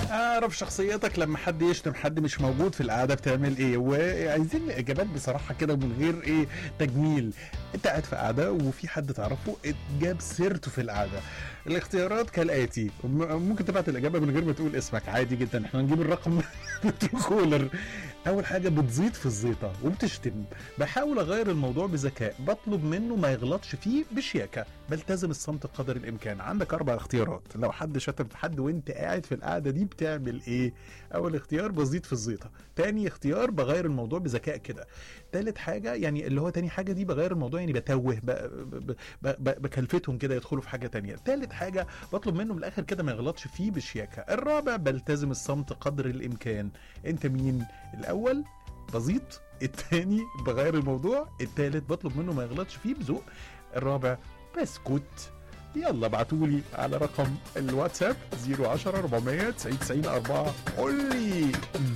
اعرف شخصيتك لما حد يشتم حد مش موجود في القعده بتعمل ايه وعايزين اجابات بصراحه كده من غير ايه تجميل انت قاعد في قعده وفي حد تعرفه جاب سيرته في القعده الاختيارات كالاتي م- ممكن تبعت الاجابه من غير ما تقول اسمك عادي جدا احنا هنجيب الرقم كولر اول حاجه بتزيد في الزيطه وبتشتم بحاول اغير الموضوع بذكاء بطلب منه ما يغلطش فيه بشياكه بلتزم الصمت قدر الامكان عندك اربع اختيارات لو حد شتم في حد وانت قاعد في القعده دي بتعمل ايه اول اختيار بزيد في الزيطه تاني اختيار بغير الموضوع بذكاء كده تالت حاجه يعني اللي هو تاني حاجه دي بغير الموضوع يعني بتوه ب- ب- ب- ب- بكلفتهم كده يدخلوا في حاجه تانية تالت حاجه بطلب منه من الاخر كده ما يغلطش فيه بشياكه الرابع بلتزم الصمت قدر الامكان انت مين الاول بزيط التاني بغير الموضوع التالت بطلب منه ما يغلطش فيه بذوق الرابع بسكت يلا ابعتولي على رقم الواتساب 010 400 90 90 4 قول لي